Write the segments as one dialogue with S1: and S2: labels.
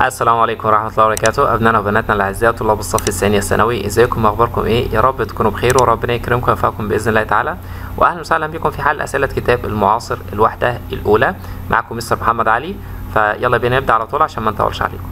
S1: السلام عليكم ورحمة الله وبركاته أبنائنا وبناتنا الأعزاء طلاب الصف الثاني الثانوي إزيكم أخباركم إيه يا رب تكونوا بخير وربنا يكرمكم ويوفقكم بإذن الله تعالى وأهلا وسهلا بكم في حل أسئلة كتاب المعاصر الوحدة الأولى معكم مستر محمد علي فيلا بينا نبدأ على طول عشان ما نطولش عليكم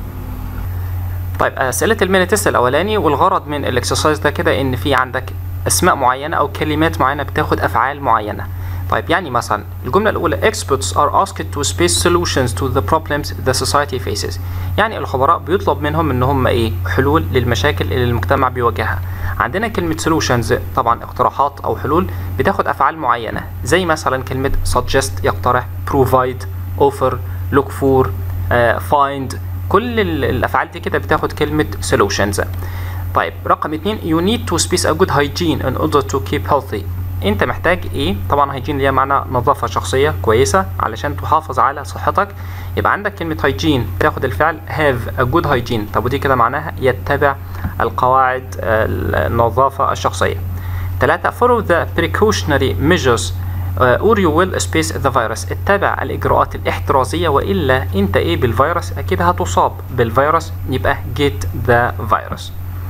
S1: طيب أسئلة الميني تيست الأولاني والغرض من الإكسرسايز ده كده إن في عندك أسماء معينة أو كلمات معينة بتاخد أفعال معينة طيب يعني مثلا الجملة الأولى experts are asked to space solutions to the problems the society faces يعني الخبراء بيطلب منهم ان هم ايه حلول للمشاكل اللي المجتمع بيواجهها عندنا كلمة solutions طبعا اقتراحات او حلول بتاخد افعال معينة زي مثلا كلمة suggest يقترح provide offer look for uh, find كل الافعال دي كده بتاخد كلمة solutions طيب رقم اتنين you need to space a good hygiene in order to keep healthy انت محتاج ايه طبعا هيجين ليها معنى نظافه شخصيه كويسه علشان تحافظ على صحتك يبقى عندك كلمه هيجين تاخد الفعل have a good hygiene طب ودي كده معناها يتبع القواعد النظافه الشخصيه ثلاثة follow the precautionary measures uh, or you will space the virus اتبع الإجراءات الاحترازية وإلا أنت إيه بالفيروس أكيد هتصاب بالفيروس يبقى get the virus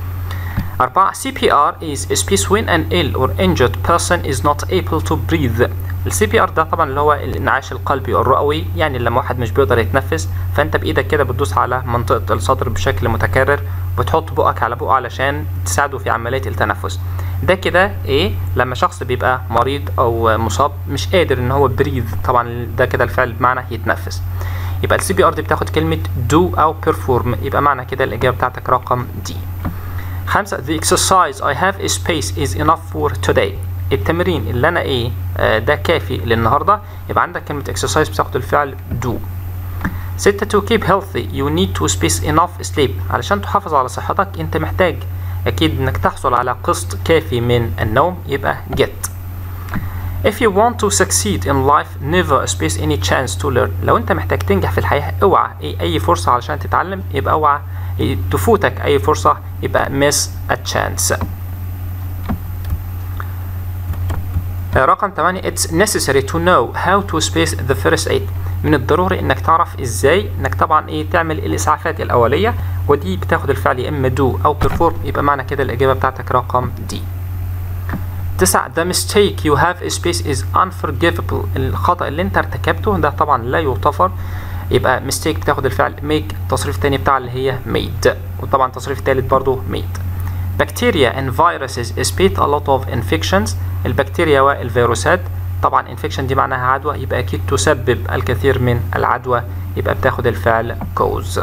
S1: أربعة CPR is a space when an ill or injured person is not able to breathe السي بي ار ده طبعا اللي هو الانعاش القلبي الرئوي يعني لما واحد مش بيقدر يتنفس فانت بايدك كده بتدوس على منطقه الصدر بشكل متكرر وتحط بقك على بقه علشان تساعده في عمليه التنفس ده كده ايه لما شخص بيبقى مريض او مصاب مش قادر ان هو بريذ طبعا ده كده الفعل بمعنى يتنفس يبقى السي بي ار دي بتاخد كلمه do او perform يبقى معنى كده الاجابه بتاعتك رقم دي خمسة the exercise I have a space is enough for today التمرين اللي انا ايه آه ده كافي للنهارده يبقى عندك كلمة exercise بتاخد الفعل do ستة to keep healthy you need to space enough sleep علشان تحافظ على صحتك انت محتاج اكيد انك تحصل على قسط كافي من النوم يبقى get If you want to succeed in life never space any chance to learn لو انت محتاج تنجح في الحياة اوعى اي فرصة علشان تتعلم يبقى اوعى تفوتك اي فرصة يبقى miss a chance رقم 8 it's necessary to know how to space the first aid من الضروري انك تعرف ازاي انك طبعا ايه تعمل الاسعافات الاوليه ودي بتاخد الفعل يا اما do او perform يبقى معنى كده الاجابه بتاعتك رقم دي تسعة the mistake you have a space is unforgivable الخطأ اللي انت ارتكبته ده طبعا لا يغتفر يبقى mistake بتاخد الفعل make التصريف التاني بتاع اللي هي made وطبعا التصريف التالت برضو made bacteria and viruses spit a lot of infections البكتيريا والفيروسات طبعا infection دي معناها عدوى يبقى اكيد تسبب الكثير من العدوى يبقى بتاخد الفعل cause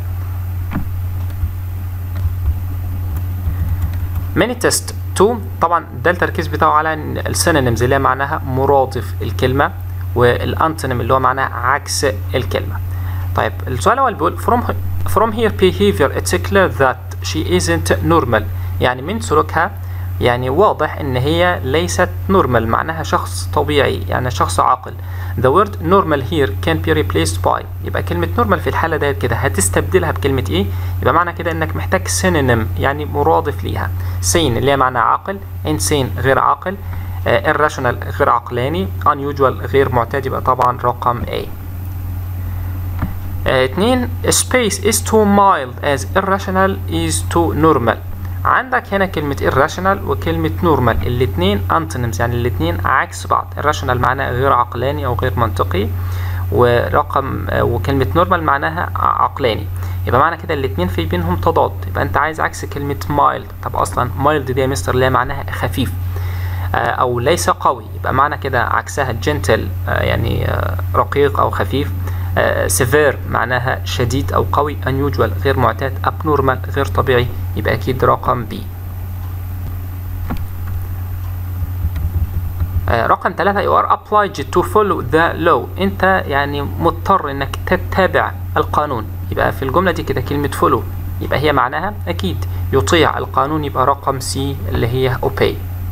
S1: many test 2 طبعا ده التركيز بتاعه على السينونيمز اللي هي معناها مرادف الكلمه والانتونيم اللي هو معناه عكس الكلمة طيب السؤال الأول بيقول from, from her behavior it's clear that she isn't normal يعني من سلوكها يعني واضح ان هي ليست نورمال معناها شخص طبيعي يعني شخص عاقل the word normal here can be replaced by يبقى كلمة normal في الحالة ديت كده هتستبدلها بكلمة ايه يبقى معنى كده انك محتاج synonym يعني مرادف ليها sane اللي هي معناها عاقل insane غير عاقل uh, irrational غير عقلاني unusual غير معتاد يبقى طبعا رقم A اتنين space is too mild as irrational is too normal عندك هنا كلمة irrational وكلمة normal الاتنين antonyms يعني الاتنين عكس بعض irrational معناه غير عقلاني أو غير منطقي ورقم وكلمة normal معناها عقلاني يبقى معنى كده الاتنين في بينهم تضاد يبقى انت عايز عكس كلمة mild طب اصلا mild دي يا مستر اللي هي معناها خفيف او ليس قوي يبقى معنى كده عكسها جنتل يعني رقيق او خفيف سيفير معناها شديد او قوي unusual غير معتاد abnormal غير طبيعي يبقى اكيد رقم بي رقم ثلاثة you are obliged to follow the law انت يعني مضطر انك تتبع القانون يبقى في الجملة دي كده كلمة follow يبقى هي معناها اكيد يطيع القانون يبقى رقم سي اللي هي obey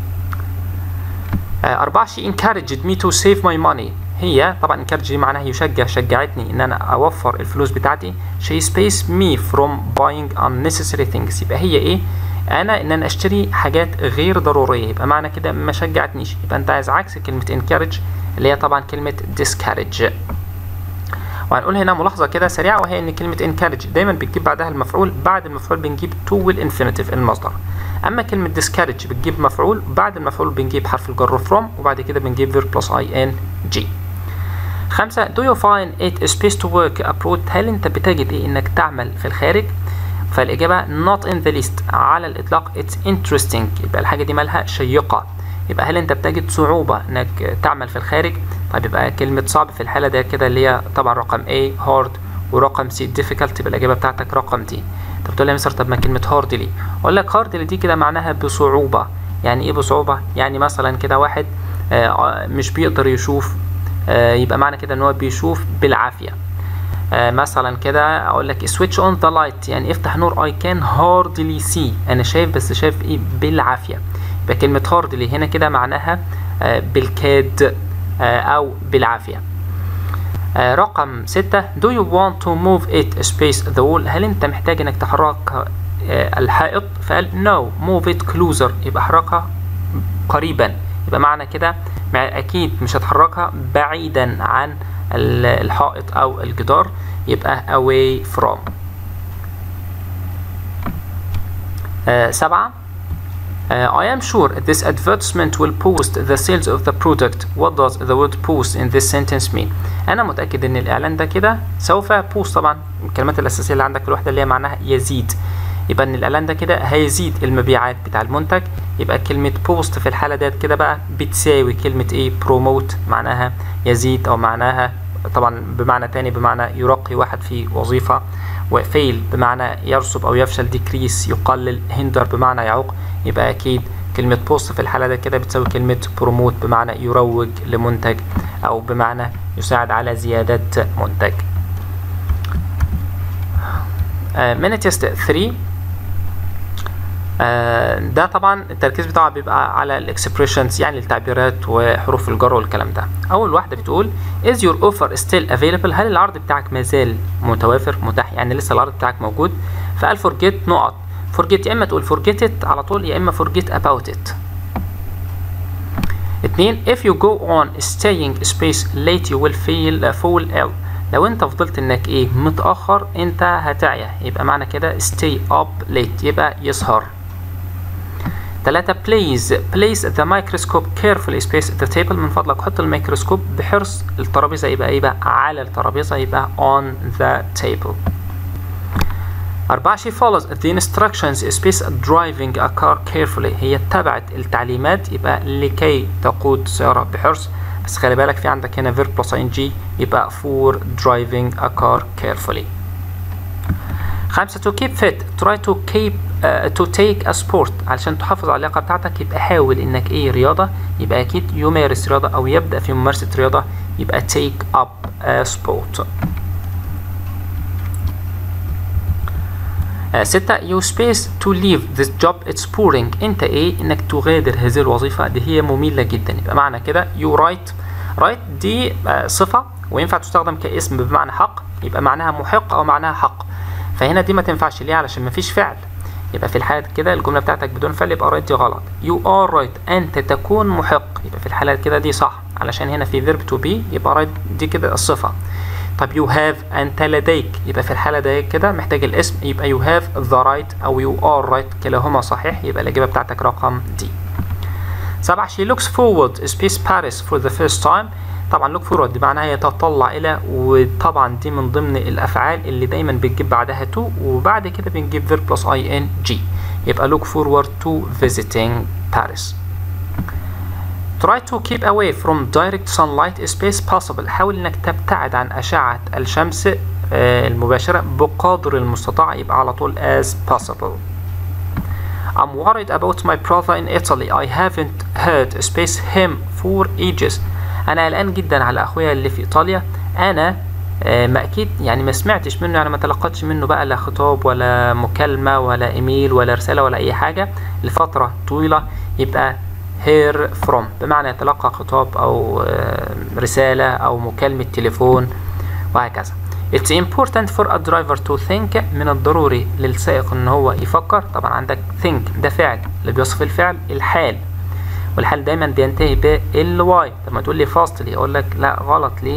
S1: أربعة she encouraged me to save my money هي طبعا encourage معناها يشجع شجعتني ان انا اوفر الفلوس بتاعتي she space me from buying unnecessary things يبقى هي ايه انا ان انا اشتري حاجات غير ضروريه يبقى معنى كده ما شجعتنيش يبقى انت عايز عكس كلمه encourage اللي هي طبعا كلمه discourage وهنقول هنا ملاحظة كده سريعة وهي إن كلمة encourage دايما بتجيب بعدها المفعول بعد المفعول بنجيب to والinfinitive المصدر أما كلمة discourage بتجيب مفعول بعد المفعول بنجيب حرف الجر from وبعد كده بنجيب verb plus ing خمسة do you find it a space to work abroad هل أنت بتجد إيه إنك تعمل في الخارج فالإجابة not in the least على الإطلاق it's interesting يبقى الحاجة دي مالها شيقة يبقى هل أنت بتجد صعوبة إنك تعمل في الخارج طيب يبقى كلمة صعب في الحالة ده كده اللي هي طبعا رقم A hard ورقم C difficult يبقى الإجابة بتاعتك رقم D طب تقول لي يا مستر طب ما كلمة hard ليه؟ أقول لك hard دي كده معناها بصعوبة يعني إيه بصعوبة؟ يعني مثلا كده واحد آه مش بيقدر يشوف آه يبقى معنى كده إن هو بيشوف بالعافية آه مثلا كده اقول لك switch on the light يعني افتح نور I can hardly see انا شايف بس شايف ايه بالعافيه يبقى كلمه hardly هنا كده معناها آه بالكاد آه او بالعافيه آه رقم ستة do you want to move it space the wall هل انت محتاج انك تحرك آه الحائط فقال no move it closer يبقى حركها قريبا يبقى معنى كده اكيد مش هتحركها بعيدا عن الحائط او الجدار يبقى away from آه سبعة uh, I am sure this advertisement will boost the sales of the product what does the word boost in this sentence mean أنا متأكد إن الإعلان ده كده سوف boost طبعا الكلمات الأساسية اللي عندك في الوحدة اللي هي معناها يزيد يبقى إن الإعلان ده كده هيزيد المبيعات بتاع المنتج يبقى كلمة بوست في الحالة ديت كده بقى بتساوي كلمة إيه بروموت معناها يزيد أو معناها طبعا بمعنى تاني بمعنى يرقي واحد في وظيفة وفيل بمعنى يرسب أو يفشل ديكريس يقلل هندر بمعنى يعوق يبقى أكيد كلمة بوست في الحالة ده كده بتساوي كلمة بروموت بمعنى يروج لمنتج أو بمعنى يساعد على زيادة منتج من تيست 3 آه ده طبعا التركيز بتاعه بيبقى على الاكسبريشنز يعني التعبيرات وحروف الجر والكلام ده اول واحده بتقول is your offer still available هل العرض بتاعك ما زال متوافر متاح يعني لسه العرض بتاعك موجود فقال forget نقط forget يا اما تقول forget it على طول يا اما forget about it اتنين if you go on staying space late you will feel fall ill لو انت فضلت انك ايه متاخر انت هتعيا يبقى معنى كده stay up late يبقى يسهر ثلاثة please place the microscope carefully space the table من فضلك حط الميكروسكوب بحرص الترابيزة يبقى ايه بقى على الترابيزة يبقى on the table أربعة she follows the instructions space driving a car carefully هي اتبعت التعليمات يبقى لكي تقود سيارة بحرص بس خلي بالك في عندك هنا verb plus ing يبقى for driving a car carefully خمسة to keep fit try to keep uh, to take a sport علشان تحافظ على اللياقة بتاعتك يبقى حاول انك ايه رياضة يبقى اكيد يمارس رياضة او يبدأ في ممارسة رياضة يبقى take up a sport uh, ستة you space to leave this job it's boring انت ايه انك تغادر هذه الوظيفة دي هي مملة جدا يبقى معنى كده you write write دي uh, صفة وينفع تستخدم كاسم بمعنى حق يبقى معناها محق او معناها حق فهنا دي ما تنفعش ليه علشان ما فيش فعل يبقى في الحالة كده الجملة بتاعتك بدون فعل يبقى رايت دي غلط you are right أنت تكون محق يبقى في الحالة كده دي صح علشان هنا في verb to be يبقى رايت دي كده الصفة طب you have أنت لديك يبقى في الحالة دي كده محتاج الاسم يبقى you have the right أو you are right كلاهما صحيح يبقى الإجابة بتاعتك رقم دي سبعة she looks forward space Paris for the first time طبعا look forward دي معناها يتطلع الى وطبعا دي من ضمن الافعال اللي دايما بتجيب بعدها to وبعد كده بنجيب verb plus ing يبقى look forward to visiting Paris try to keep away from direct sunlight as space possible حاول انك تبتعد عن اشعة الشمس المباشرة بقدر المستطاع يبقى على طول as possible I'm worried about my brother in Italy I haven't heard space him for ages انا قلقان جدا على اخويا اللي في ايطاليا انا آه ما اكيد يعني ما سمعتش منه يعني ما تلقتش منه بقى لا خطاب ولا مكالمه ولا ايميل ولا رساله ولا اي حاجه لفتره طويله يبقى hear from بمعنى يتلقى خطاب او آه رساله او مكالمه تليفون وهكذا It's important for a driver to think من الضروري للسائق ان هو يفكر طبعا عندك think ده فعل اللي بيوصف الفعل الحال والحال دايما بينتهي ب الواي لما تقول لي فاستلي اقول لك لا غلط ليه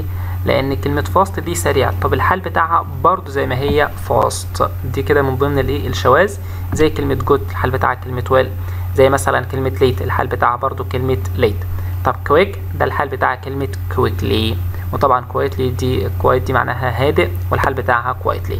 S1: لان كلمه فاست دي سريع طب الحال بتاعها برضو زي ما هي فاست دي كده من ضمن الايه الشواذ زي كلمه جود الحال بتاعها كلمه ويل زي مثلا كلمه ليت الحال بتاعها برضو كلمه ليت طب كويك ده الحال بتاعها كلمه كويكلي وطبعا كويتلي دي كويت دي معناها هادئ والحال بتاعها كويتلي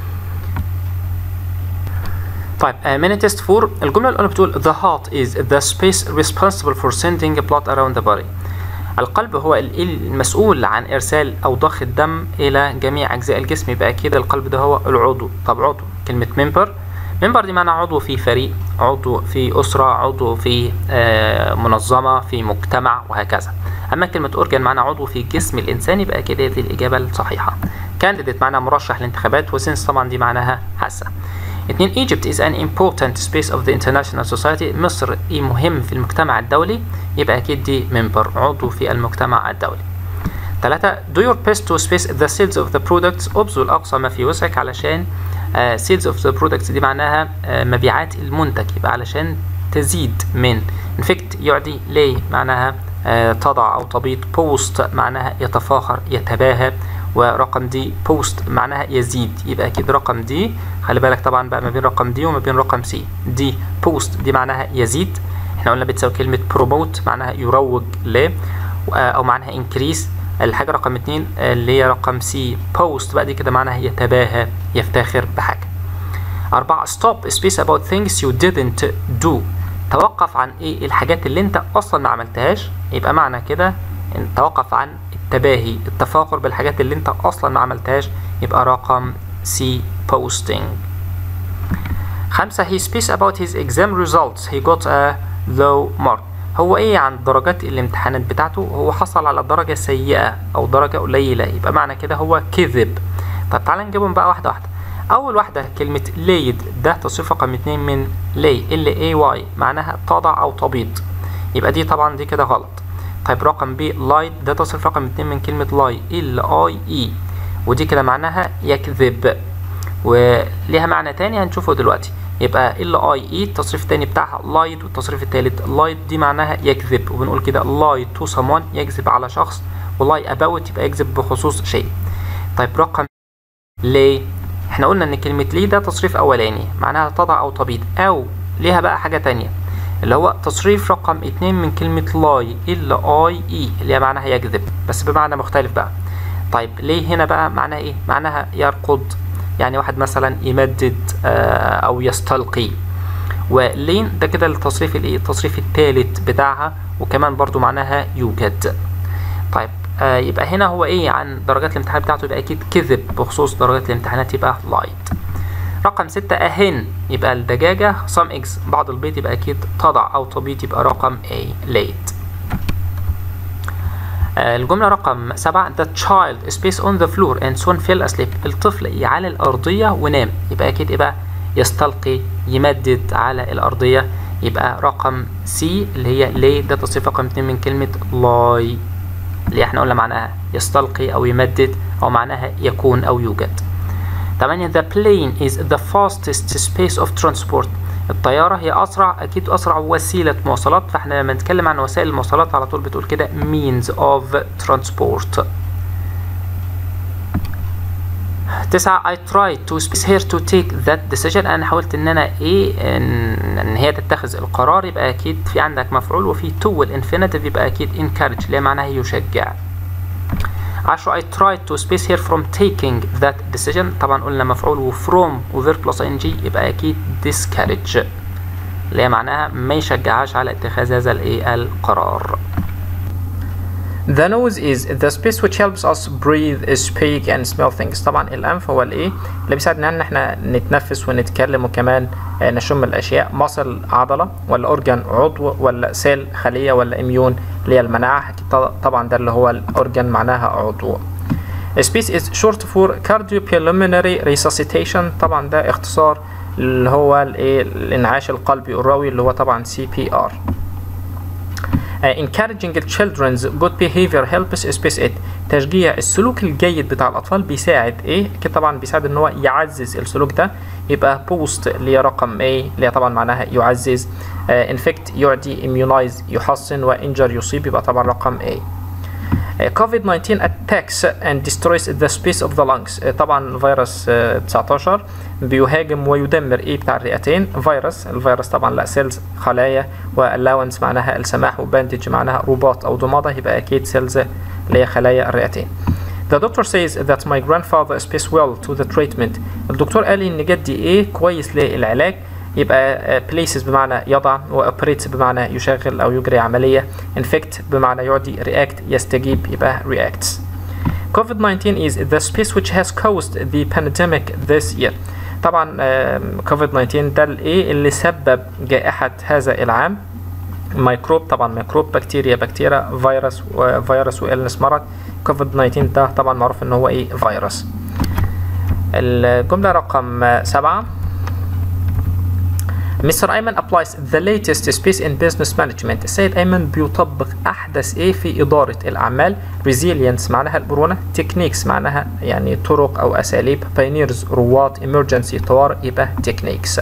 S1: طيب من تيست 4 الجملة الأولى بتقول the heart is the space responsible for sending blood around the body القلب هو المسؤول عن إرسال أو ضخ الدم إلى جميع أجزاء الجسم يبقى أكيد القلب ده هو العضو طب عضو كلمة member member دي معناها عضو في فريق عضو في أسرة عضو في آه منظمة في مجتمع وهكذا أما كلمة أورجان معناها عضو في جسم الإنسان يبقى أكيد هذه الإجابة الصحيحة candidate معناها مرشح للانتخابات وسنس طبعا دي معناها حاسة اتنين Egypt is an important space of the international society مصر إيه مهم في المجتمع الدولي يبقى أكيد دي member عضو في المجتمع الدولي ثلاثة do your best to space the sales of the products ابذل أقصى ما في وسعك علشان uh, sales of the products دي معناها uh, مبيعات المنتج يبقى علشان تزيد من infect يعدي ليه معناها uh, تضع أو تبيض post معناها يتفاخر يتباهى ورقم دي بوست معناها يزيد يبقى اكيد رقم دي خلي بالك طبعا بقى ما بين رقم دي وما بين رقم سي دي بوست دي معناها يزيد احنا قلنا بتساوي كلمة بروموت معناها يروج ل او معناها انكريس الحاجة رقم اتنين اللي هي رقم سي بوست بقى دي كده معناها يتباهى يفتخر بحاجة أربعة stop space about things you didn't do توقف عن ايه الحاجات اللي انت اصلا ما عملتهاش يبقى معنى كده توقف عن التباهي التفاخر بالحاجات اللي انت اصلا ما عملتهاش يبقى رقم سي posting خمسة he speaks about his exam results he got a low mark هو ايه عن درجات الامتحانات بتاعته هو حصل على درجة سيئة او درجة قليلة يبقى معنى كده هو كذب طب تعالى نجيبهم بقى واحدة واحدة اول واحدة كلمة laid ده تصريف رقم اتنين من lay ال a y معناها تضع او تبيض يبقى دي طبعا دي كده غلط طيب رقم ب لايت ده تصريف رقم اتنين من كلمة لاي ال اي اي ودي كده معناها يكذب وليها معنى تاني هنشوفه دلوقتي يبقى ال اي اي التصريف التاني بتاعها لايد والتصريف التالت لايد دي معناها يكذب وبنقول كده لاي تو someone يكذب على شخص ولاي about يبقى يكذب بخصوص شيء طيب رقم ليه احنا قلنا ان كلمة ليه ده تصريف اولاني معناها تضع او تبيض او ليها بقى حاجة تانية اللي هو تصريف رقم اتنين من كلمة لاي ال اي اي اللي هي معناها يكذب بس بمعنى مختلف بقى طيب ليه هنا بقى معناها ايه معناها يرقد يعني واحد مثلا يمدد آه او يستلقي ولين ده كده التصريف الايه التصريف الثالث بتاعها وكمان برضو معناها يوجد طيب آه يبقى هنا هو ايه عن درجات الامتحان بتاعته يبقى اكيد كذب بخصوص درجات الامتحانات يبقى لايت رقم ستة أهن يبقى الدجاجة some eggs بعض البيض يبقى أكيد تضع أو تبيض يبقى رقم A late آه الجملة رقم سبعة the child space on the floor and soon fell asleep الطفل على الأرضية ونام يبقى أكيد يبقى يستلقي يمدد على الأرضية يبقى رقم C اللي هي lay ده تصريف رقم اتنين من كلمة lie اللي احنا قلنا معناها يستلقي أو يمدد أو معناها يكون أو يوجد 8 the plane is the fastest space of transport الطيارة هي أسرع أكيد أسرع وسيلة مواصلات فإحنا لما نتكلم عن وسائل المواصلات على طول بتقول كده means of transport تسعة I tried to space her to take that decision أنا حاولت إن أنا إيه إن, إن هي تتخذ القرار يبقى أكيد في عندك مفعول وفي to والinfinitive يبقى أكيد encourage اللي معناها يشجع عشرة I tried to space her from taking that decision طبعا قلنا مفعول و from و verb plus ing يبقى أكيد discourage اللي هي معناها ما يشجعهاش على اتخاذ هذا الايه القرار The nose is the space which helps us breathe, speak and smell things. طبعا الأنف هو الإيه اللي بيساعدنا إن إحنا نتنفس ونتكلم وكمان نشم الأشياء. مصل عضلة ولا أورجان عضو ولا سيل خلية ولا إميون اللي هي المناعة طبعا ده اللي هو الأورجان معناها عضو. Space is short for cardiopulmonary resuscitation طبعا ده اختصار اللي هو الإيه الإنعاش القلبي الروي اللي هو طبعا CPR. Uh, encouraging children's good behavior helps space it تشجيع السلوك الجيد بتاع الاطفال بيساعد ايه كده طبعا بيساعد ان هو يعزز السلوك ده يبقى بوست اللي هي رقم ايه اللي هي طبعا معناها يعزز uh, infect يعدي immunize يحصن وانجر يصيب يبقى طبعا رقم ايه COVID-19 attacks and destroys the space of the lungs طبعا فيروس 19 بيهاجم ويدمر ايه بتاع الرئتين فيروس الفيروس طبعا لا سيلز خلايا والاونس معناها السماح وباندج معناها رباط او ضمادة يبقى اكيد سيلز اللي هي خلايا الرئتين The doctor says that my grandfather speaks well to the treatment. الدكتور قال لي ان جدي ايه كويس للعلاج يبقى places بمعنى يضع و operates بمعنى يشغل أو يجري عملية infect بمعنى يعدي react يستجيب يبقى reacts COVID-19 is the space which has caused the pandemic this year طبعا COVID-19 ده الايه اللي سبب جائحة هذا العام ميكروب طبعا ميكروب بكتيريا بكتيريا فيروس وفيروس وإلنس مرض كوفيد 19 ده طبعا معروف ان هو ايه فيروس الجملة رقم سبعة مستر أيمن applies the latest space in business management السيد أيمن بيطبق أحدث إيه في إدارة الأعمال resilience معناها المرونة techniques معناها يعني طرق أو أساليب pioneers رواد emergency طوارئ يبقى techniques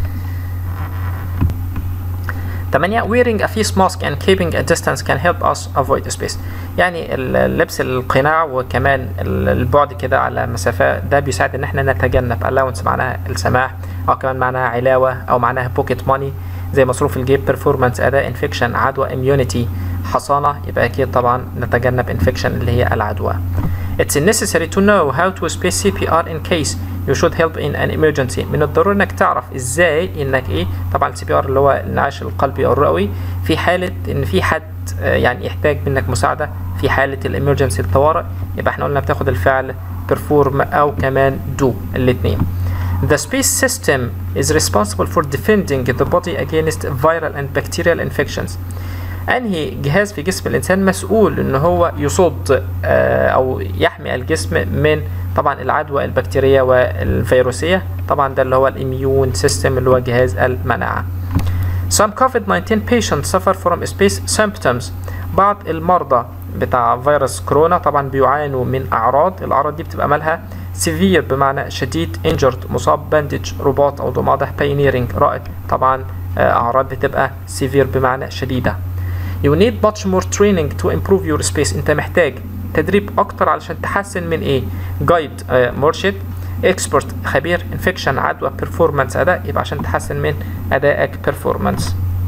S1: 8 wearing a face mask and keeping a distance can help us avoid space يعني لبس القناع وكمان البعد كده على مسافة ده بيساعد ان احنا نتجنب allowance معناها السماح او كمان معناها علاوة او معناها pocket money زي مصروف الجيب performance اداء infection عدوى immunity حصانة يبقى اكيد طبعا نتجنب infection اللي هي العدوى It's necessary to know how to space CPR in case you should help in an emergency من الضروري انك تعرف ازاي انك ايه طبعا السي بي ار اللي هو الانعاش القلبي او الرئوي في حالة ان في حد يعني يحتاج منك مساعدة في حالة الامرجنسي الطوارئ يبقى احنا قلنا بتاخد الفعل perform او كمان do الاتنين The space system is responsible for defending the body against viral and bacterial infections. انهي جهاز في جسم الانسان مسؤول ان هو يصد او يحمي الجسم من طبعا العدوى البكتيريه والفيروسيه طبعا ده اللي هو الاميون سيستم اللي هو جهاز المناعه Some COVID-19 patients suffer from space symptoms بعض المرضى بتاع فيروس كورونا طبعا بيعانوا من اعراض الاعراض دي بتبقى مالها severe بمعنى شديد injured مصاب باندج رباط او ضماده pioneering رائد طبعا اعراض بتبقى severe بمعنى شديده You need much more training to improve your space انت محتاج تدريب اكتر علشان تحسن من ايه جايد آه مرشد اكسبرت خبير انفكشن عدوى performance اداء يبقى عشان تحسن من ادائك performance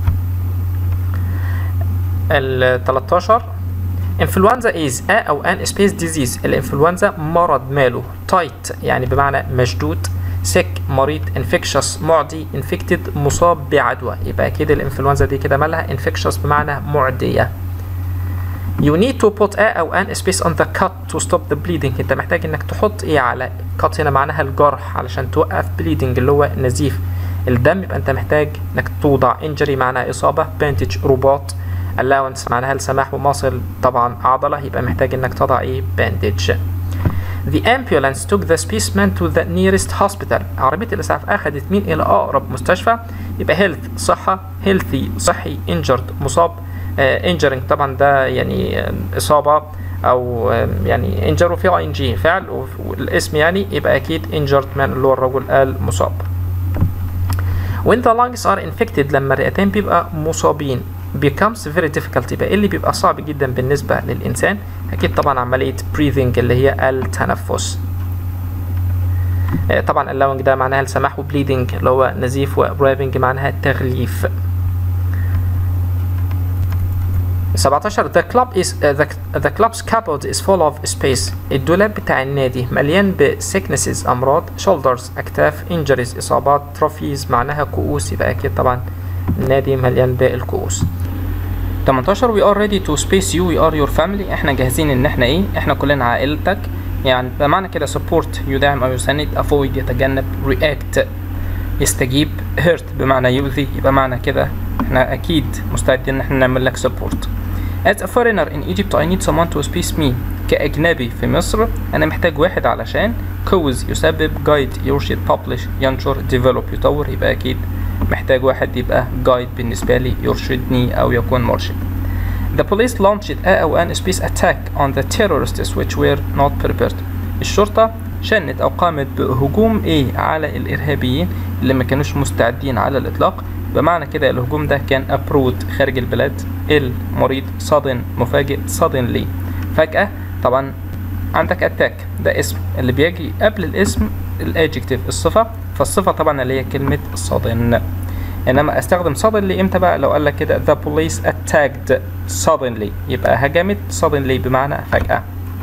S1: ال 13 انفلونزا از ا او ان سبيس ديزيز الانفلونزا مرض ماله تايت يعني بمعنى مشدود سك مريض انفكشس معدي انفكتد مصاب بعدوى يبقى كده الانفلونزا دي كده مالها انفكشس بمعنى معديه You need to put a أو an space on the cut to stop the bleeding أنت محتاج إنك تحط إيه على cut هنا معناها الجرح علشان توقف bleeding اللي هو نزيف الدم يبقى أنت محتاج إنك توضع injury معناها إصابة bandage رباط allowance معناها السماح ومصل طبعا عضلة يبقى محتاج إنك تضع إيه bandage The ambulance took the specimen to the nearest hospital. عربية الإسعاف أخذت مين إلى أقرب مستشفى؟ يبقى health صحة healthy صحي injured مصاب injuring طبعا ده يعني إصابة أو يعني injure وفيه ing فعل والاسم يعني يبقى أكيد injured man اللي هو الرجل المصاب. When the lungs are infected لما الرئتين بيبقى مصابين becomes very difficult يبقى اللي بيبقى صعب جدا بالنسبة للإنسان أكيد طبعا عملية breathing اللي هي التنفس طبعا allowing ده معناها السماح وبليدنج اللي هو نزيف وبريفنج معناها التغليف 17 the club is uh, the, the club's cupboard is full of space الدولاب بتاع النادي مليان ب sicknesses أمراض shoulders أكتاف injuries إصابات trophies معناها كؤوس يبقى أكيد طبعا النادي مليان بالكؤوس 18 we are ready to space you we are your family احنا جاهزين ان احنا ايه احنا كلنا عائلتك يعني بمعنى كده support يدعم او يساند avoid يتجنب react يستجيب hurt بمعنى يؤذي يبقى معنى كده احنا اكيد مستعدين ان احنا نعمل لك support as a foreigner in Egypt I need someone to space me كأجنبي في مصر أنا محتاج واحد علشان cause يسبب guide يرشد publish ينشر develop يطور يبقى أكيد محتاج واحد يبقى جايد بالنسبة لي يرشدني أو يكون مرشد. The police launched a أو an space attack on the terrorists which were not prepared. الشرطة شنت أو قامت بهجوم إيه على الإرهابيين اللي ما كانوش مستعدين على الإطلاق بمعنى كده الهجوم ده كان أبرود خارج البلاد المريض صادن مفاجئ suddenly
S2: فجأة طبعا عندك اتاك ده اسم اللي بيجي قبل الاسم الادجكتيف الصفة فالصفة طبعا اللي هي كلمة sudden انما استخدم suddenly امتى بقى لو قال لك كده the police attacked suddenly يبقى هجمت suddenly بمعنى فجأة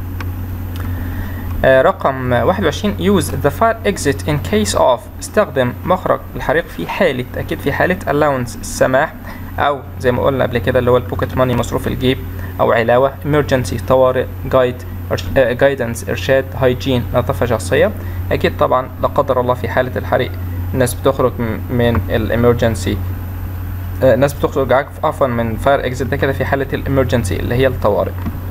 S2: آه رقم 21 use the fire exit in case of استخدم مخرج الحريق في حالة أكيد في حالة allowance السماح أو زي ما قلنا قبل كده اللي هو البوكيت ماني مصروف الجيب أو علاوة emergency طوارئ guide جايدنس ارشاد هايجين نظافه شخصيه اكيد طبعا لا قدر الله في حاله الحريق الناس بتخرج من الامرجنسي الناس بتخرج عفوا من فاير اكزيت ده كده في حاله الامرجنسي اللي هي الطوارئ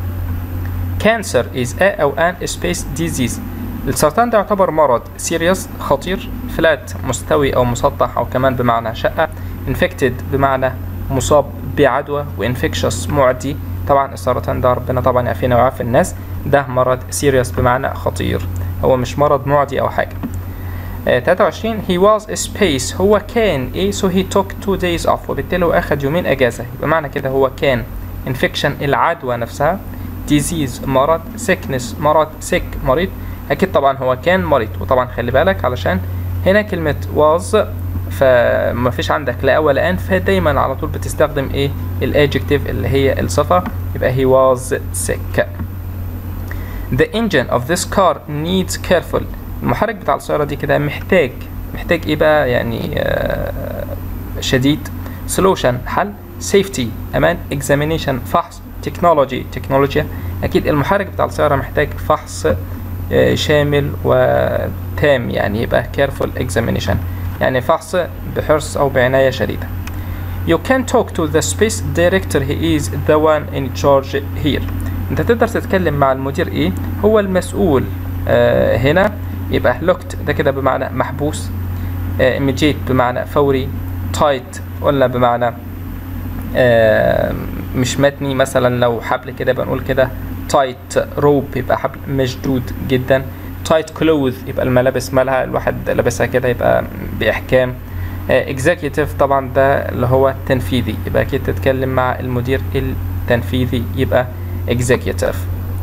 S2: كانسر از a او ان سبيس ديزيز السرطان ده يعتبر مرض سيريس خطير فلات مستوي او مسطح او كمان بمعنى شقه انفكتد بمعنى مصاب بعدوى وانفكشس معدي طبعا السرطان ده ربنا طبعا يعافينا ويعافي الناس ده مرض سيريس بمعنى خطير هو مش مرض معدي او حاجه آه 23 he was a space هو كان ايه so he took two days off وبالتالي هو اخد يومين اجازه يبقى معنى كده هو كان infection العدوى نفسها disease مرض sickness مرض sick مريض اكيد طبعا هو كان مريض وطبعا خلي بالك علشان هنا كلمه was فما فيش عندك لا ولا ان فدايما على طول بتستخدم ايه الادجكتيف اللي هي الصفه يبقى he was sick the engine of this car needs careful المحرك بتاع السيارة دي كده محتاج محتاج ايه بقى يعني آه شديد solution حل safety امان examination فحص technology تكنولوجيا اكيد المحرك بتاع السيارة محتاج فحص آه شامل وتام يعني يبقى careful examination يعني فحص بحرص او بعناية شديدة You can talk to the space director he is the one in charge here انت تقدر تتكلم مع المدير ايه هو المسؤول آه هنا يبقى locked ده كده بمعنى محبوس آه immediate بمعنى فوري tight قلنا بمعنى آه مش متني مثلا لو حبل كده بنقول كده tight rope يبقى حبل مشدود جدا tight clothes يبقى الملابس مالها الواحد لابسها كده يبقى بإحكام executive طبعا ده اللي هو تنفيذي يبقى أكيد تتكلم مع المدير التنفيذي يبقى executive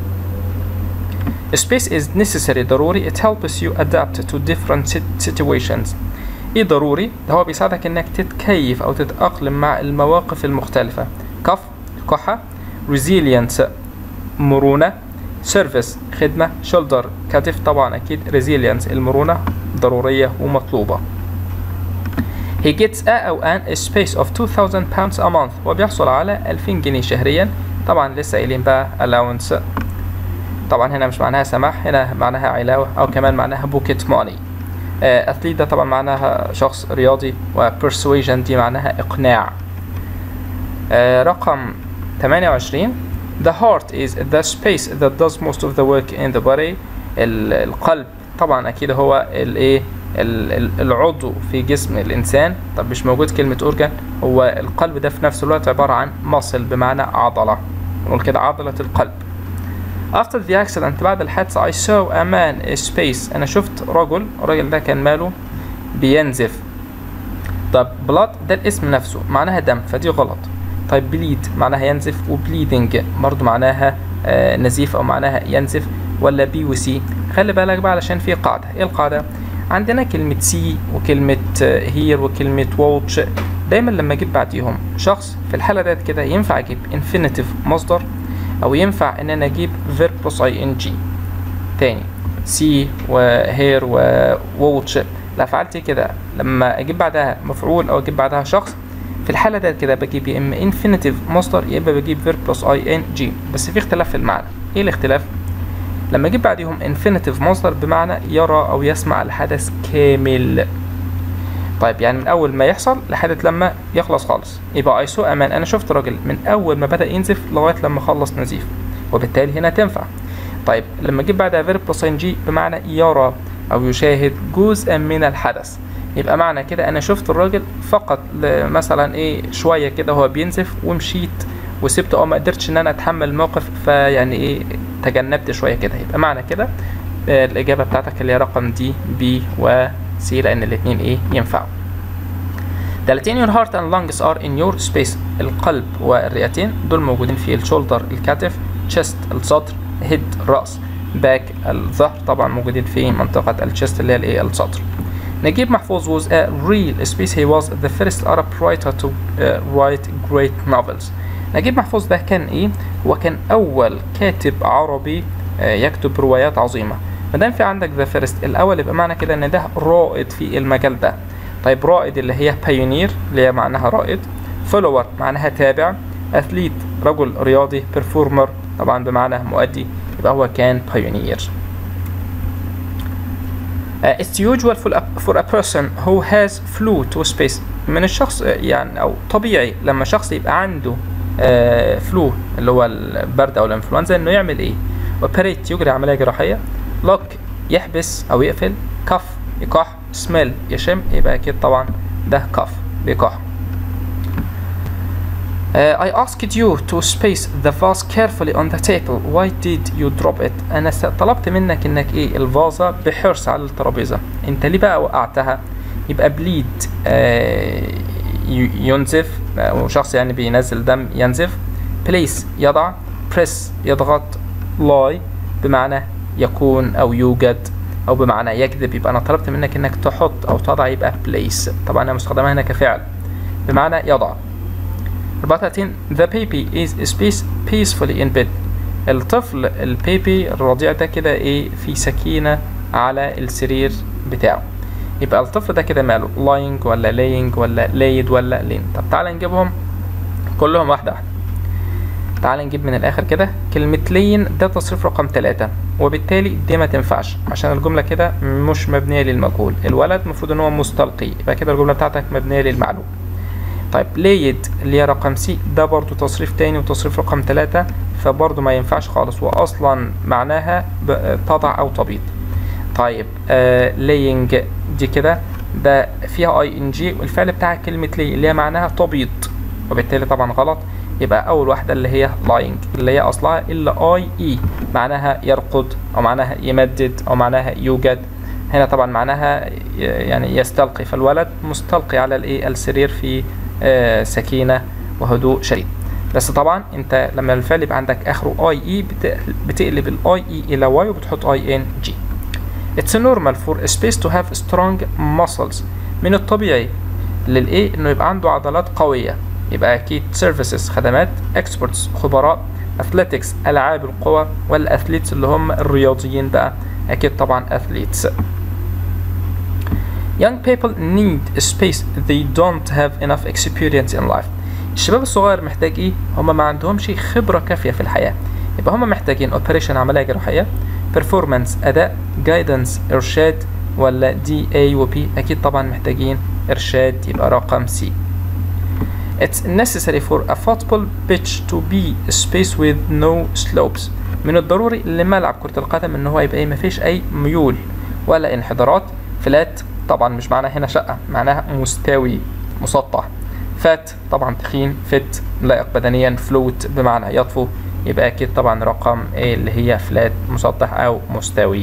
S2: Space is necessary ضروري it helps you adapt to different situations ايه ضروري ده هو بيساعدك انك تتكيف او تتأقلم مع المواقف المختلفة كف كحة resilience مرونة service خدمة shoulder كتف طبعا اكيد resilience المرونة ضرورية ومطلوبة He gets a أو an a space of 2000 pounds a month وبيحصل على 2000 جنيه شهريا طبعا لسه قايلين بقى allowance طبعا هنا مش معناها سماح هنا معناها علاوة أو كمان معناها بوكيت ماني أثليت ده طبعا معناها شخص رياضي و persuasion دي معناها إقناع آه رقم 28 The heart is the space that does most of the work in the body القلب طبعا أكيد هو الإيه العضو في جسم الإنسان طب مش موجود كلمة أورجان هو القلب ده في نفس الوقت عبارة عن مصل بمعنى عضلة نقول كده عضلة القلب After the accident بعد الحادثة I saw a man a space أنا شفت رجل الراجل ده كان ماله بينزف طب blood ده الاسم نفسه معناها دم فدي غلط طيب بليد معناها ينزف وبليدنج برضو معناها آه نزيف أو معناها ينزف ولا بي وسي خلي بالك بقى علشان في قاعدة ايه القاعدة عندنا كلمة سي وكلمة هير وكلمة واتش دايما لما اجيب بعديهم شخص في الحالة ديت كده ينفع اجيب infinitive مصدر او ينفع ان انا اجيب verb plus ing تاني سي وهير وواتش لا فعلت كده لما اجيب بعدها مفعول او اجيب بعدها شخص في الحالة ديت كده بجيب يا اما infinitive مصدر يا اما بجيب verb plus ing بس في اختلاف في المعنى ايه الاختلاف لما اجيب بعديهم infinitive مصدر بمعنى يرى او يسمع الحدث كامل طيب يعني من اول ما يحصل لحد لما يخلص خالص يبقى I saw a man انا شفت راجل من اول ما بدا ينزف لغايه لما خلص نزيف وبالتالي هنا تنفع طيب لما اجيب بعدها verb plus ing بمعنى يرى او يشاهد جزءا من الحدث يبقى معنى كده انا شفت الراجل فقط مثلا ايه شويه كده هو بينزف ومشيت وسبته او ما قدرتش ان انا اتحمل الموقف فيعني ايه تجنبت شويه كده يبقى معنى كده آه الاجابه بتاعتك اللي هي رقم دي بي وسي لان الاثنين ايه ينفعوا 30 your heart and lungs are in your space القلب والرئتين دول موجودين في الشولدر الكتف chest الصدر head الرأس back الظهر طبعا موجودين في منطقة الشست اللي هي الايه الصدر نجيب محفوظ was a real space he was the first Arab writer to uh, write great novels نجيب محفوظ ده كان ايه هو كان اول كاتب عربي uh, يكتب روايات عظيمة ما دام في عندك ذا فيرست الاول يبقى معنى كده ان ده رائد في المجال ده طيب رائد اللي هي بايونير اللي هي معناها رائد فولور معناها تابع اثليت رجل رياضي بيرفورمر طبعا بمعنى مؤدي يبقى هو كان بايونير Uh, it's usual for a, for a person who has flew to space من الشخص يعني او طبيعي لما شخص يبقى عنده فلو اللي هو البرد او الانفلونزا انه يعمل ايه اوبريت يجري عمليه جراحيه لوك يحبس او يقفل كف يكح سميل يشم يبقى اكيد طبعا ده كف بيكح Uh, I asked you to space the vase carefully on the table. Why did you drop it? أنا طلبت منك إنك إيه الفازة بحرص على الترابيزة. أنت ليه بقى وقعتها؟ يبقى بليد آه ينزف أو شخص يعني بينزل دم ينزف. place يضع. press يضغط. lie بمعنى يكون أو يوجد أو بمعنى يكذب يبقى أنا طلبت منك إنك تحط أو تضع يبقى place. طبعا أنا مستخدمها هنا كفعل بمعنى يضع. 34 The baby is space peacefully in bed الطفل البيبي الرضيع ده كده ايه في سكينة على السرير بتاعه يبقى الطفل ده كده ماله lying ولا laying ولا laid ولا lean طب تعالى نجيبهم كلهم واحدة واحدة تعالى نجيب من الآخر كده كلمة lean ده تصريف رقم ثلاثة وبالتالي دي ما تنفعش عشان الجملة كده مش مبنية للمجهول الولد المفروض ان هو مستلقي يبقى كده الجملة بتاعتك مبنية للمعلوم طيب ليد اللي هي رقم سي ده برضو تصريف تاني وتصريف رقم تلاتة فبرضو ما ينفعش خالص واصلا معناها تضع او تبيض طيب آه لينج دي كده ده فيها اي ان جي والفعل بتاع كلمة لي اللي هي معناها تبيض وبالتالي طبعا غلط يبقى اول واحدة اللي هي لاينج اللي هي اصلها الا اي اي معناها يرقد او معناها يمدد او معناها يوجد هنا طبعا معناها يعني يستلقي فالولد مستلقي على الايه السرير في آه سكينة وهدوء شديد بس طبعا انت لما الفعل يبقى عندك اخره اي اي بتقلب الاي اي الى واي وبتحط اي ان جي It's normal for a space to have strong muscles من الطبيعي للايه انه يبقى عنده عضلات قوية يبقى اكيد services خدمات experts خبراء athletics العاب القوى والاثليتس اللي هم الرياضيين بقى اكيد طبعا athletes Young people need a space they don't have enough experience in life. الشباب الصغير محتاج ايه؟ هما ما عندهمش خبرة كافية في الحياة. يبقى هما محتاجين operation عملية جراحية، performance أداء، guidance إرشاد ولا دي A و B أكيد طبعا محتاجين إرشاد يبقى رقم C. It's necessary for a football pitch to be a space with no slopes. من الضروري لملعب كرة القدم إن هو يبقى ايه مفيش أي ميول ولا انحدارات فلات طبعا مش معناها هنا شقة معناها مستوي مسطح فات طبعا تخين فت لائق بدنيا فلوت بمعنى يطفو يبقى اكيد طبعا رقم ايه اللي هي فلات مسطح او مستوي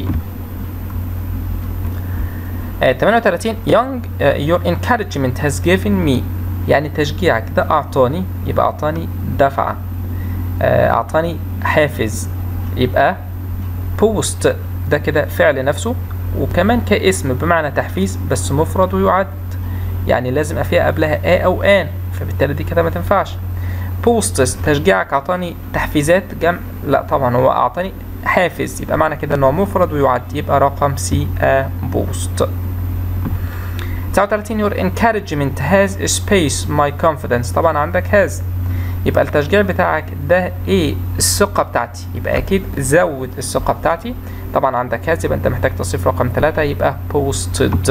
S2: آه 38 young uh, your encouragement has given me يعني تشجيعك ده اعطاني يبقى اعطاني دفعة آه اعطاني حافز يبقى بوست ده كده فعل نفسه وكمان كاسم بمعنى تحفيز بس مفرد ويعد يعني لازم فيها قبلها a او ان فبالتالي دي كده ما تنفعش بوستس تشجيعك اعطاني تحفيزات جمع لا طبعا هو اعطاني حافز يبقى معنى كده ان هو مفرد ويعد يبقى رقم سي ا بوست 39 your encouragement has a space my confidence طبعا عندك has يبقى التشجيع بتاعك ده ايه الثقة بتاعتي يبقى اكيد زود الثقة بتاعتي طبعا عندك has يبقى انت محتاج تصريف رقم 3 يبقى posted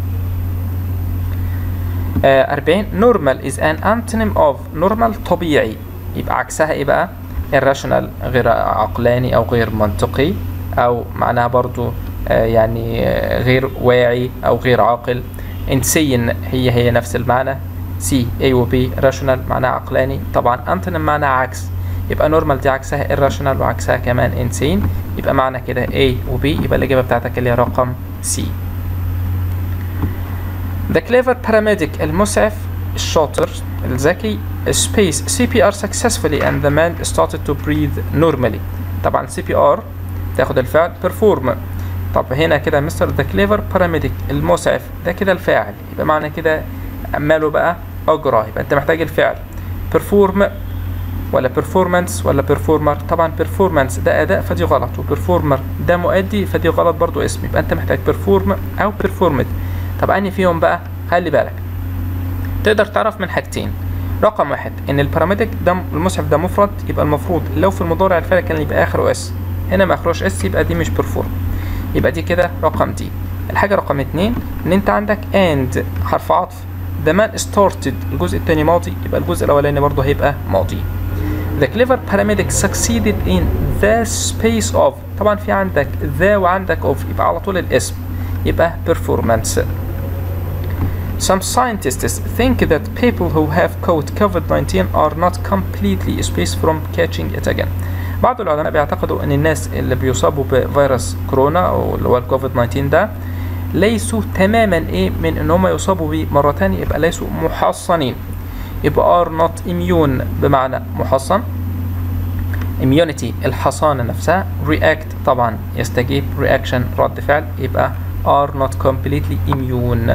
S2: آه 40 normal is an antonym of normal طبيعي يبقى عكسها ايه بقى irrational غير عقلاني او غير منطقي او معناها برضو آه يعني آه غير واعي او غير عاقل insane هي هي نفس المعنى سي A و B rational معناها عقلاني طبعا antonym معناها عكس يبقى normal دي عكسها irrational وعكسها كمان insane يبقى معنى كده A و B يبقى الإجابة بتاعتك اللي هي رقم C The clever paramedic المسعف الشاطر الذكي space CPR successfully and the man started to breathe normally طبعا CPR تاخد الفعل perform طب هنا كده مستر ذا كليفر باراميديك المسعف ده كده الفاعل يبقى معنى كده ماله بقى اجرى يبقى انت محتاج الفعل perform ولا performance ولا performer طبعا performance ده اداء فدي غلط وperformer ده مؤدي فدي غلط برضو اسم يبقى انت محتاج perform او performed طب انهي فيهم بقى خلي بالك تقدر تعرف من حاجتين رقم واحد ان الباراميديك ده المسعف ده مفرد يبقى المفروض لو في المضارع الفعل كان يبقى اخره اس هنا ما اخروش اس يبقى دي مش perform يبقى دي كده رقم دي الحاجة رقم اتنين ان انت عندك and حرف عطف the man started الجزء التاني ماضي يبقى الجزء الاولاني برضه هيبقى ماضي the clever paramedic succeeded in the space of طبعا في عندك the وعندك of يبقى على طول الاسم يبقى performance Some scientists think that people who have caught COVID-19 are not completely spaced from catching it again. بعض العلماء بيعتقدوا ان الناس اللي بيصابوا بفيروس كورونا او اللي هو الكوفيد 19 ده ليسوا تماما ايه من ان هم يصابوا بيه مره تانية يبقى ليسوا محصنين يبقى are not immune بمعنى محصن immunity الحصانه نفسها react طبعا يستجيب reaction رد فعل يبقى are not completely immune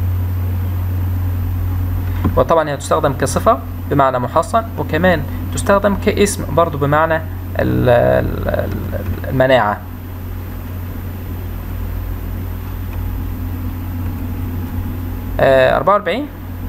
S2: وطبعا هي تستخدم كصفه بمعنى محصن وكمان تستخدم كاسم برضو بمعنى المناعة أربعة وأربعين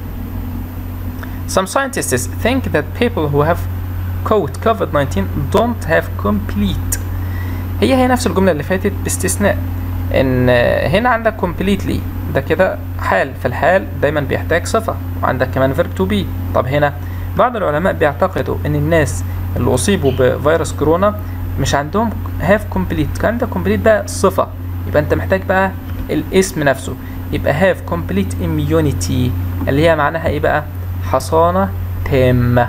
S2: Some scientists think that people who have caught COVID-19 don't have complete هي هي نفس الجملة اللي فاتت باستثناء ان هنا عندك completely ده كده حال في الحال دايما بيحتاج صفة وعندك كمان verb to be طب هنا بعض العلماء بيعتقدوا ان الناس اللي اصيبوا بفيروس كورونا مش عندهم هاف كومبليت كان ده كومبليت ده صفه يبقى انت محتاج بقى الاسم نفسه يبقى هاف كومبليت immunity اللي هي معناها ايه بقى حصانه تامه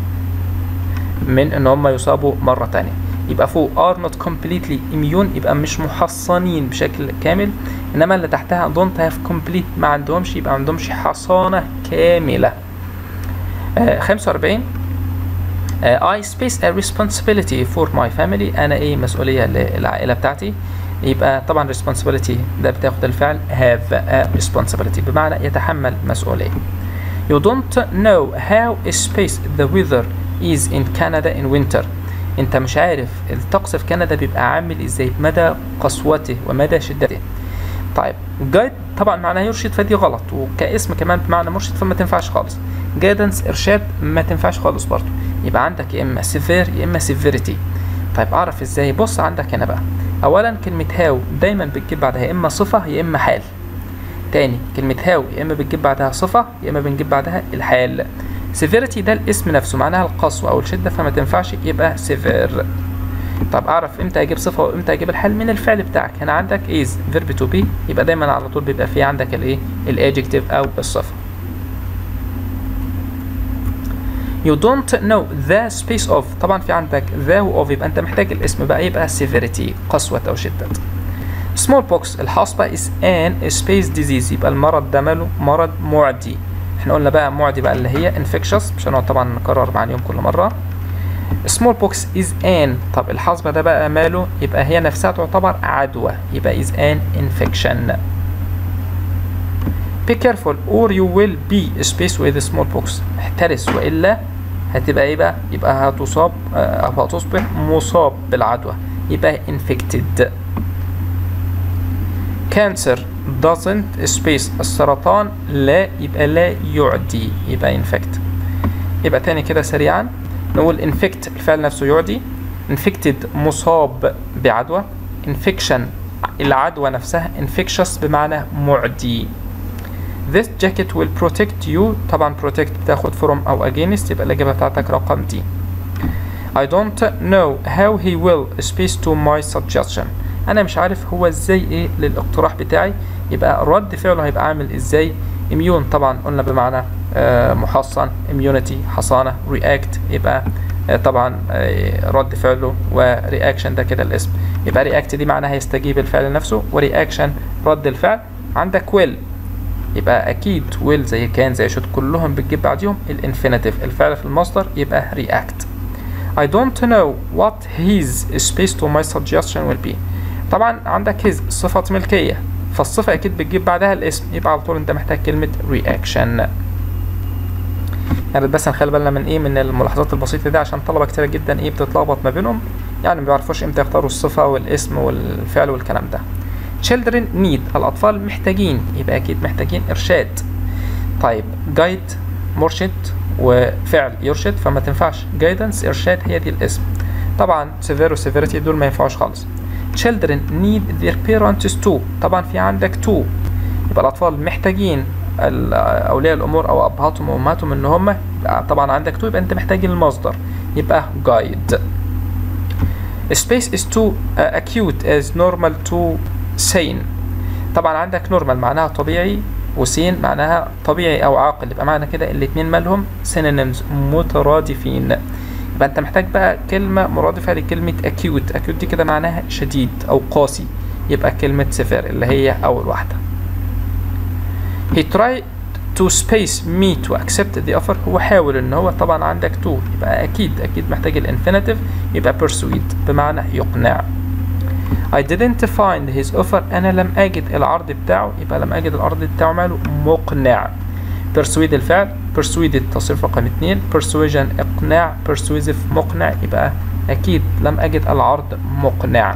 S2: من ان هم يصابوا مره تانية يبقى فوق are not completely immune يبقى مش محصنين بشكل كامل انما اللي تحتها don't have complete ما عندهمش يبقى ما عندهمش حصانه كامله آه 45 uh, I space a responsibility for my family أنا إيه مسؤولية للعائلة بتاعتي يبقى طبعا responsibility ده بتاخد الفعل have a responsibility بمعنى يتحمل مسؤولية You don't know how space the weather is in Canada in winter انت مش عارف الطقس في كندا بيبقى عامل ازاي بمدى قسوته ومدى شدته طيب جايد طبعا معناها يرشد فدي غلط وكاسم كمان بمعنى مرشد فما تنفعش خالص جايدنس ارشاد ما تنفعش خالص برضه يبقى عندك يا اما سيفير يا اما سيفيريتي طيب اعرف ازاي بص عندك هنا بقى اولا كلمه هاو دايما بتجيب بعدها يا اما صفه يا اما حال تاني كلمه هاو يا اما بتجيب بعدها صفه يا اما بنجيب بعدها الحال سيفيريتي ده الاسم نفسه معناها القسوه او الشده فما تنفعش يبقى سيفير طب اعرف امتى اجيب صفه وامتى اجيب الحال من الفعل بتاعك هنا عندك از فيرب تو بي يبقى دايما على طول بيبقى فيه عندك الايه الادجكتيف او الصفه you don't know the space of طبعا في عندك the و of يبقى انت محتاج الاسم بقى يبقى severity قسوة او شدة smallpox الحصبة is an space disease يبقى المرض ده ماله مرض معدي احنا قلنا بقى معدي بقى اللي هي infectious مش هنقعد طبعا نكرر معانيهم كل مرة smallpox is an طب الحصبة ده بقى ماله يبقى هي نفسها تعتبر عدوى يبقى is an infection be careful or you will be space with smallpox احترس والا هتبقى ايه بقى يبقى هتصاب او هتصبح مصاب بالعدوى يبقى infected cancer doesn't space السرطان لا يبقى لا يعدي يبقى infect يبقى تاني كده سريعا نقول infect الفعل نفسه يعدي infected مصاب بعدوى infection العدوى نفسها infectious بمعنى معدي This jacket will protect you طبعا protect بتاخد from أو against يبقى الإجابة بتاعتك رقم دي I don't know how he will space to my suggestion أنا مش عارف هو إزاي إيه للاقتراح بتاعي يبقى رد فعله هيبقى عامل إزاي immune طبعا قلنا بمعنى آه محصن immunity حصانة react يبقى آه طبعا آه رد فعله ورياكشن ده كده الاسم يبقى react دي معناها يستجيب الفعل نفسه ورياكشن رد الفعل عندك will يبقى اكيد will زي كان زي should كلهم بتجيب بعديهم الانفينيتيف الفعل في المصدر يبقى react I don't know what his space to my suggestion will be طبعا عندك his صفة ملكية فالصفة أكيد بتجيب بعدها الاسم يبقى على طول أنت محتاج كلمة reaction يعني بس نخلي بالنا من ايه من الملاحظات البسيطة دي عشان طلبة كتيرة جدا ايه بتتلخبط ما بينهم يعني ما بيعرفوش امتى يختاروا الصفة والاسم والفعل والكلام ده children need الأطفال محتاجين يبقى أكيد محتاجين إرشاد طيب guide مرشد وفعل يرشد فما تنفعش guidance إرشاد هي دي الاسم طبعا severe و severity دول ما ينفعوش خالص children need their parents to طبعا في عندك to يبقى الأطفال محتاجين أولياء الأمور أو أبهاتهم وأمهاتهم إن هم طبعا عندك to يبقى أنت محتاج المصدر يبقى guide space is too uh, acute as normal to sane طبعا عندك normal معناها طبيعي وسين معناها طبيعي أو عاقل يبقى معنى كده الاتنين مالهم synonyms مترادفين يبقى أنت محتاج بقى كلمة مرادفة لكلمة acute acute دي كده معناها شديد أو قاسي يبقى كلمة سفر اللي هي أول واحدة he tried to space me to accept the offer هو حاول ان هو طبعا عندك to يبقى اكيد اكيد محتاج الانفينيتيف يبقى persuade بمعنى يقنع I didn't find his offer انا لم اجد العرض بتاعه يبقى لم اجد العرض بتاعه ماله مقنع persuade الفعل persuaded تصريف رقم اتنين persuasion اقناع persuasive مقنع يبقى اكيد لم اجد العرض مقنع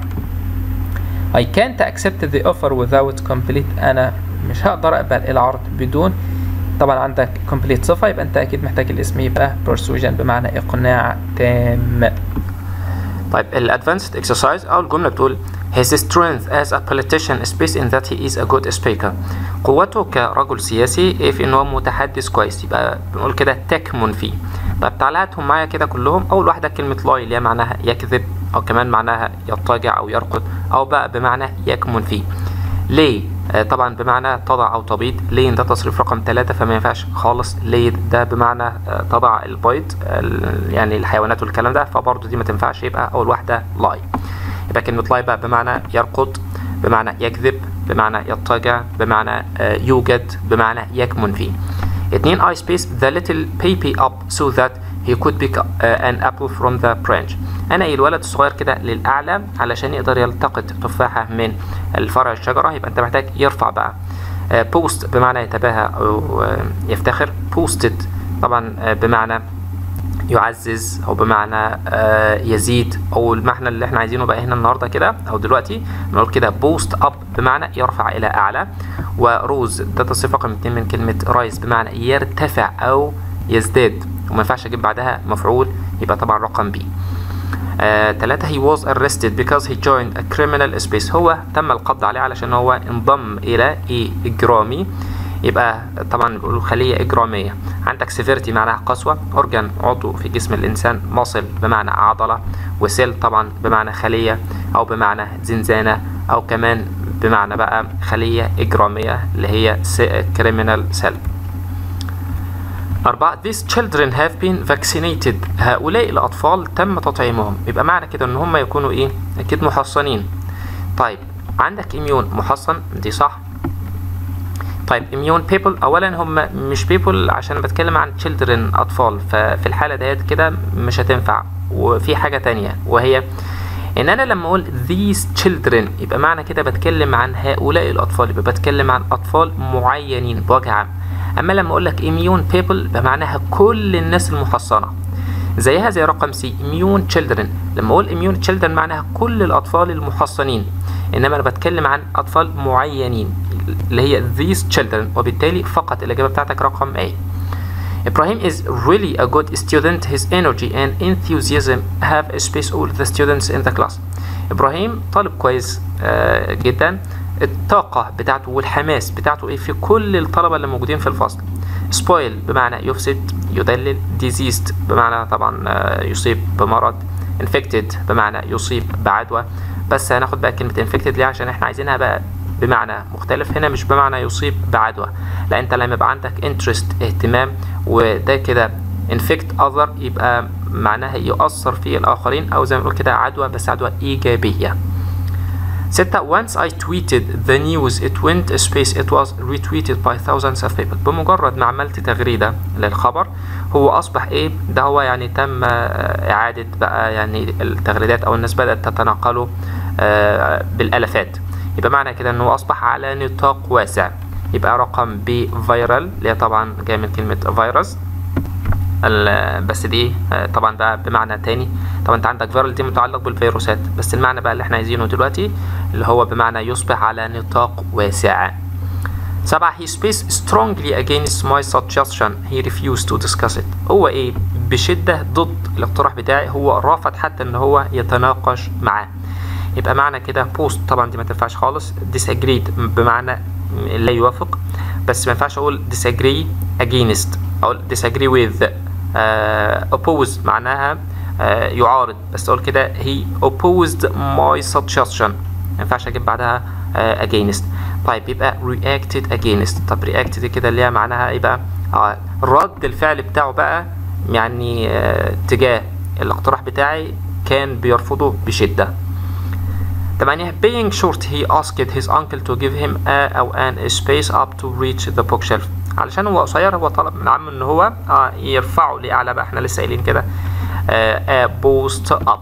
S2: I can't accept the offer without complete انا مش هقدر اقبل العرض بدون طبعا عندك complete صفة يبقى انت اكيد محتاج الاسم يبقى persuasion بمعنى اقناع تام
S1: طيب الادفانسد اكسرسايز اول جمله بتقول his strength as a politician is based in that he is a good speaker قوته كرجل سياسي ايه في ان هو متحدث كويس يبقى بنقول كده تكمن فيه طيب تعليقاتهم معايا كده كلهم اول واحده كلمه لاي اللي هي معناها يكذب او كمان معناها يضطجع او يرقد او بقى بمعنى يكمن فيه ليه آه طبعا بمعنى تضع او تبيض لين ده تصريف رقم ثلاثة فما ينفعش خالص ليد ده بمعنى آه تضع البيض يعني الحيوانات والكلام ده فبرضه دي ما تنفعش يبقى اول واحدة لاي يبقى كلمة لاي بقى بمعنى يرقد بمعنى يكذب بمعنى يضطجع بمعنى آه يوجد بمعنى يكمن فيه اتنين I space the little baby up so that he could pick uh, an apple from the branch انا الولد الصغير كده للاعلى علشان يقدر يلتقط تفاحه من الفرع الشجره يبقى انت محتاج يرفع بقى بوست uh, بمعنى يتباهى او uh, يفتخر بوستد طبعا uh, بمعنى يعزز او بمعنى يزيد او المعنى اللي احنا عايزينه بقى هنا النهارده كده او دلوقتي بنقول كده بوست اب بمعنى يرفع الى اعلى وروز ده تصريف رقم اتنين من كلمه رايز بمعنى يرتفع او يزداد وما ينفعش اجيب بعدها مفعول يبقى طبعا رقم بي آه، تلاتة he was arrested because he joined a criminal space هو تم القبض عليه علشان هو انضم إلى إيه إجرامي يبقى طبعا بيقولوا خلية إجرامية عندك severity معناها قسوة organ عضو في جسم الإنسان muscle بمعنى عضلة وسيل طبعا بمعنى خلية أو بمعنى زنزانة أو كمان بمعنى بقى خلية إجرامية اللي هي criminal cell أربعة these children have been vaccinated هؤلاء الأطفال تم تطعيمهم يبقى معنى كده إن هم يكونوا إيه أكيد محصنين طيب عندك immune محصن دي صح طيب immune people أولا هم مش people عشان بتكلم عن children أطفال ففي الحالة ديت كده مش هتنفع وفي حاجة تانية وهي ان انا لما اقول these children يبقى معنى كده بتكلم عن هؤلاء الاطفال يبقى بتكلم عن اطفال معينين بوجه عام اما لما اقول لك immune people بمعناها كل الناس المحصنه زيها زي رقم سي immune children لما اقول immune children معناها كل الاطفال المحصنين انما انا بتكلم عن اطفال معينين اللي هي these children وبالتالي فقط الاجابه بتاعتك رقم A Ibrahim is really a good student. His energy and enthusiasm have space all the students in the class. إبراهيم طالب كويس آه جدا الطاقة بتاعته والحماس بتاعته ايه في كل الطلبة اللي موجودين في الفصل. spoil بمعنى يفسد يدلل diseased بمعنى طبعا آه يصيب بمرض infected بمعنى يصيب بعدوى بس هناخد بقى كلمة infected ليه عشان احنا عايزينها بقى بمعنى مختلف هنا مش بمعنى يصيب بعدوى لا انت لما يبقى عندك interest اهتمام وده كده infect other يبقى معناها يؤثر في الآخرين أو زي ما بنقول كده عدوى بس عدوى إيجابية ستة once I tweeted the news it went space it was retweeted by thousands of people بمجرد ما عملت تغريدة للخبر هو أصبح إيه ده هو يعني تم إعادة بقى يعني التغريدات أو الناس بدأت تتناقله بالألفات يبقى معنى كده إنه أصبح على نطاق واسع يبقى رقم ب فيرال اللي هي طبعا جاية من كلمة فيروس بس دي طبعا ده بمعنى تاني طبعا انت عندك فيرال دي متعلق بالفيروسات بس المعنى بقى اللي احنا عايزينه دلوقتي اللي هو بمعنى يصبح على نطاق واسع سبعة he space strongly against my suggestion he refused to discuss it هو ايه بشدة ضد الاقتراح بتاعي هو رافض حتى ان هو يتناقش معاه يبقى معنى كده post طبعا دي ما تنفعش خالص disagreed بمعنى لا يوافق بس ما ينفعش اقول disagree against او disagree with uh, oppose معناها uh, يعارض بس اقول كده he opposed my suggestion ما ينفعش اجيب بعدها uh, against طيب يبقى reacted against طب reacted كده اللي هي معناها ايه بقى آه رد الفعل بتاعه بقى يعني uh, تجاه الاقتراح بتاعي كان بيرفضه بشدة تمانية being short he asked his uncle to give him a أو an space up to reach the bookshelf علشان هو قصير هو طلب من عمه ان هو آه يرفعه لأعلى بقى احنا لسه قايلين كده آه a boost up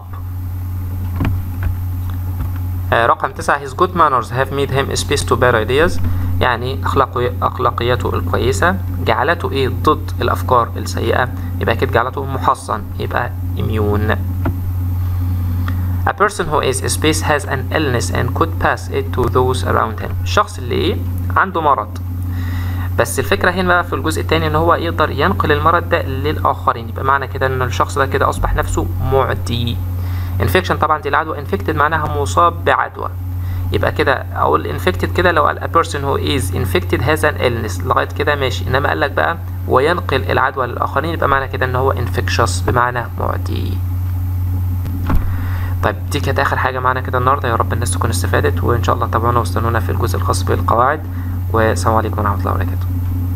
S1: آه رقم تسعة his good manners have made him space to better ideas يعني أخلاقي أخلاقياته الكويسة جعلته إيه ضد الأفكار السيئة يبقى أكيد جعلته محصن يبقى immune A person who is space has an illness and could pass it to those around him الشخص اللي إيه عنده مرض بس الفكرة هنا بقى في الجزء الثاني ان هو يقدر ينقل المرض ده للآخرين يبقى معنى كده ان الشخص ده كده أصبح نفسه معدي infection طبعا دي العدوى infected معناها مصاب بعدوى يبقى كده اقول infected كده لو a person who is infected has an illness لغاية كده ماشي انما قال لك بقى وينقل العدوى للآخرين يبقى معنى كده ان هو infectious بمعنى معدي طيب دي كانت اخر حاجه معانا كده النهارده يا رب الناس تكون استفادت وان شاء الله تابعونا واستنونا في الجزء الخاص بالقواعد والسلام عليكم ورحمه الله وبركاته